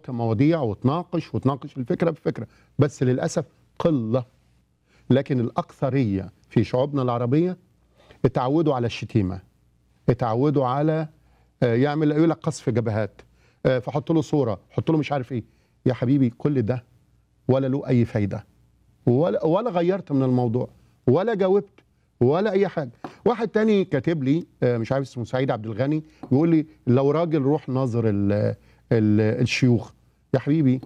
تحط مواضيع وتناقش وتناقش الفكره بفكره بس للاسف قله لكن الاكثريه في شعوبنا العربيه اتعودوا على الشتيمه اتعودوا على آه، يعمل يقول لك قصف جبهات آه، فحط له صوره حط له مش عارف ايه يا حبيبي كل ده ولا له اي فايده ولا ولا غيرت من الموضوع ولا جاوبت ولا اي حاجه واحد تاني كاتب لي آه، مش عارف اسمه سعيد عبد الغني بيقول لي لو راجل روح ناظر ال ال الشيوخ يا حبيبي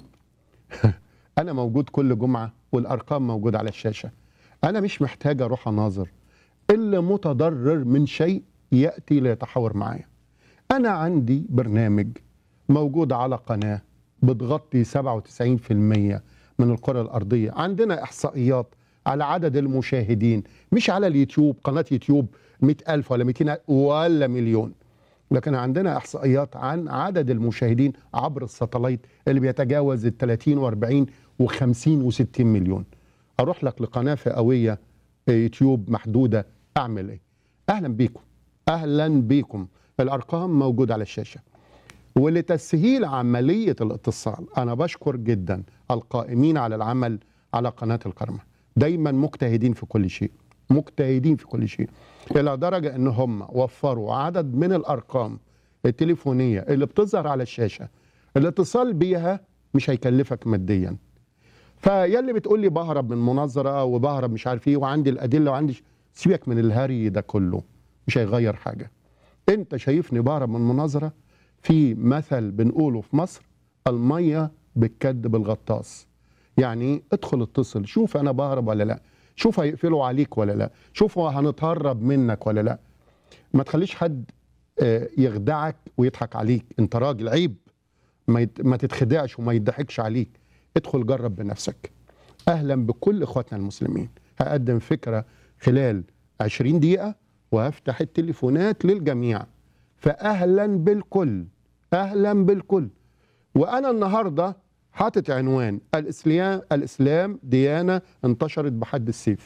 انا موجود كل جمعه والارقام موجوده على الشاشه انا مش محتاج اروح اناظر اللي متضرر من شيء ياتي ليتحاور معايا انا عندي برنامج موجود على قناه بتغطي 97% من الكره الارضيه عندنا احصائيات على عدد المشاهدين مش على اليوتيوب قناه يوتيوب 100000 ولا 200 ولا مليون لكن عندنا احصائيات عن عدد المشاهدين عبر الساتلايت اللي بيتجاوز ال 30 و40 و50 و60 مليون اروح لك لقناه فئويه يوتيوب محدوده اعمل ايه اهلا بيكم اهلا بيكم الارقام موجوده على الشاشه ولتسهيل عمليه الاتصال انا بشكر جدا القائمين على العمل على قناه الكرمه دايما مجتهدين في كل شيء مجتهدين في كل شيء الى درجه ان هم وفروا عدد من الارقام التليفونيه اللي بتظهر على الشاشه الاتصال بيها مش هيكلفك ماديا فيلي بتقول لي بهرب من مناظره وبهرب مش عارف ايه وعندي الادله وعندي ش- سيبك من الهري ده كله مش هيغير حاجه انت شايفني بهرب من مناظره في مثل بنقوله في مصر الميه بتكدب الغطاس يعني ادخل اتصل شوف انا بهرب ولا لا شوف هيقفلوا عليك ولا لا شوف هنتهرب منك ولا لا ما تخليش حد آه، يخدعك ويضحك عليك انت راجل عيب ما يت- ما تتخدعش وما يضحكش عليك ادخل جرب بنفسك اهلا بكل اخواتنا المسلمين هقدم فكره خلال 20 دقيقه وهفتح التليفونات للجميع فاهلا بالكل اهلا بالكل وانا النهارده حاطط عنوان الاسلام الاسلام ديانه انتشرت بحد السيف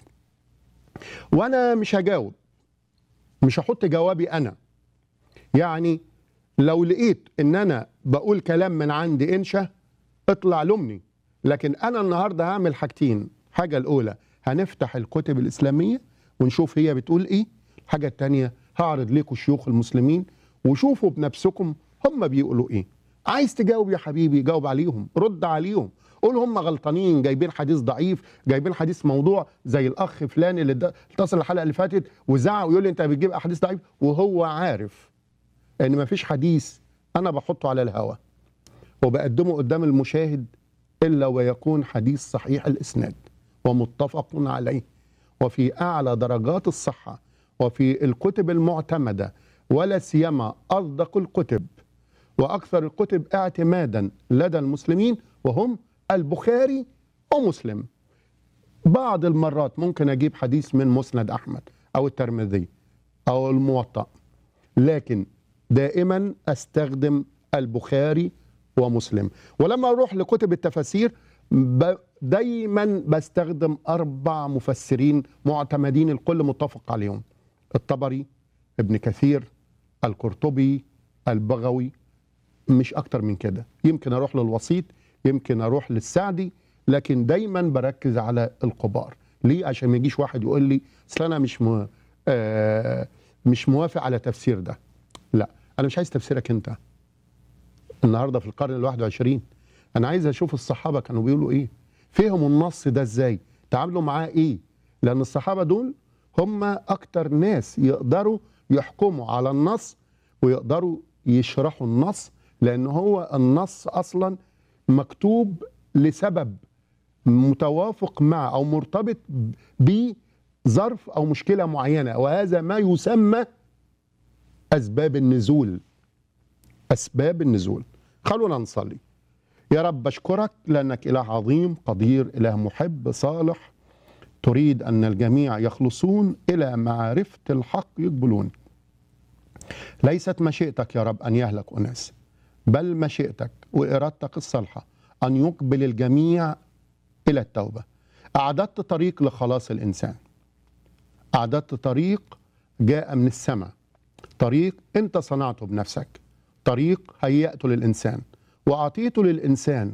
وانا مش هجاوب مش هحط جوابي انا يعني لو لقيت ان انا بقول كلام من عندي انشا اطلع لمني لكن انا النهارده هعمل حاجتين الحاجه الاولى هنفتح الكتب الاسلاميه ونشوف هي بتقول ايه الحاجه الثانيه هعرض لكم شيوخ المسلمين وشوفوا بنفسكم هم بيقولوا ايه عايز تجاوب يا حبيبي جاوب عليهم رد عليهم قول هم غلطانين جايبين حديث ضعيف جايبين حديث موضوع زي الاخ فلان اللي د- اتصل الحلقه اللي فاتت وزعق ويقول لي انت بتجيب احاديث ضعيف وهو عارف ان مفيش حديث انا بحطه على الهوا وبقدمه قدام المشاهد الا ويكون حديث صحيح الاسناد ومتفق عليه وفي اعلى درجات الصحه وفي الكتب المعتمده ولا سيما اصدق الكتب واكثر الكتب اعتمادا لدى المسلمين وهم البخاري ومسلم بعض المرات ممكن اجيب حديث من مسند احمد او الترمذي او الموطأ لكن دائما استخدم البخاري ومسلم ولما اروح لكتب التفاسير ب- دايما بستخدم اربع مفسرين معتمدين الكل متفق عليهم الطبري ابن كثير القرطبي البغوي مش اكتر من كده يمكن اروح للوسيط يمكن اروح للسعدي لكن دايما بركز على الكبار ليه عشان ما يجيش واحد يقول لي اصل انا مش م... آه مش موافق على تفسير ده لا انا مش عايز تفسيرك انت النهارده في القرن الواحد وعشرين انا عايز اشوف الصحابه كانوا بيقولوا ايه فهموا النص ده ازاي تعاملوا معاه ايه لان الصحابه دول هم اكتر ناس يقدروا يحكموا على النص ويقدروا يشرحوا النص لان هو النص اصلا مكتوب لسبب متوافق مع او مرتبط بظرف او مشكله معينه وهذا ما يسمى اسباب النزول اسباب النزول خلونا نصلي يا رب اشكرك لانك اله عظيم قدير اله محب صالح تريد ان الجميع يخلصون الى معرفه الحق يقبلون ليست مشيئتك يا رب ان يهلك اناس بل مشيئتك وارادتك الصالحه ان يقبل الجميع الى التوبه اعددت طريق لخلاص الانسان اعددت طريق جاء من السماء طريق انت صنعته بنفسك طريق هيأته للانسان واعطيت للانسان